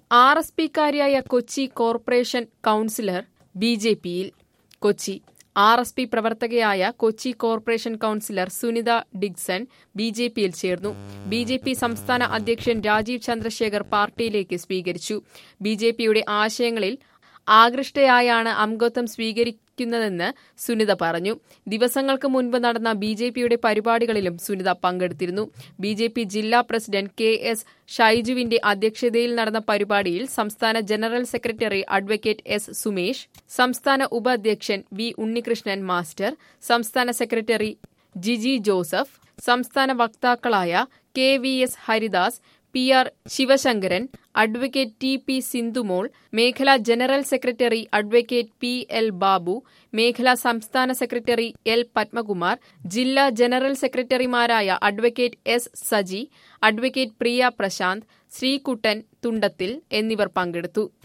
R S പിക്കാരിയായ Kochi corporation councillor B J പിയിൽ Kochi R S P പ്രവർത്തകയായ Kochi corporation councillor Sunitha Dixon B J പിയിൽ ചേർന്നു ബി ജെ പി സംസ്ഥാന അധ്യക്ഷൻ രാജീവ് ചന്ദ്രശേഖർ പാർട്ടിയിലേക്ക് സ്വീകരിച്ചു ബി ജെ പിയുടെ ആശയങ്ങളിൽ ആകൃഷ്ടയായാണ് അംഗത്വം സ്വീകരിക്കുന്നതെന്ന് സുനിത പറഞ്ഞു ദിവസങ്ങൾക്ക് മുൻപ് നടന്ന ബി ജെ പിയുടെ പരിപാടികളിലും സുനിത പങ്കെടുത്തിരുന്നു ബി ജെ പി ജില്ലാ പ്രസിഡന്റ് കെ എസ് ഷൈജുവിന്റെ അധ്യക്ഷതയിൽ നടന്ന പരിപാടിയിൽ സംസ്ഥാന general secretary advocate S Sumesh സംസ്ഥാന ഉപാധ്യക്ഷൻ വി ഉണ്ണികൃഷ്ണൻ മാസ്റ്റർ സംസ്ഥാന സെക്രട്ടറി ജിജി ജോസഫ് സംസ്ഥാന വക്താക്കളായ K V S Haridas P R Sivasankaran advocate T P Sindhumol മേഖലാ general secretary advocate P L Babu മേഖലാ സംസ്ഥാന സെക്രട്ടറി എൽ പത്മകുമാർ ജില്ലാ ജനറൽ സെക്രട്ടറിമാരായ advocate S Saji advocate Priya Prashanth Sreekuttan Thundathil എന്നിവർ പങ്കെടുത്തു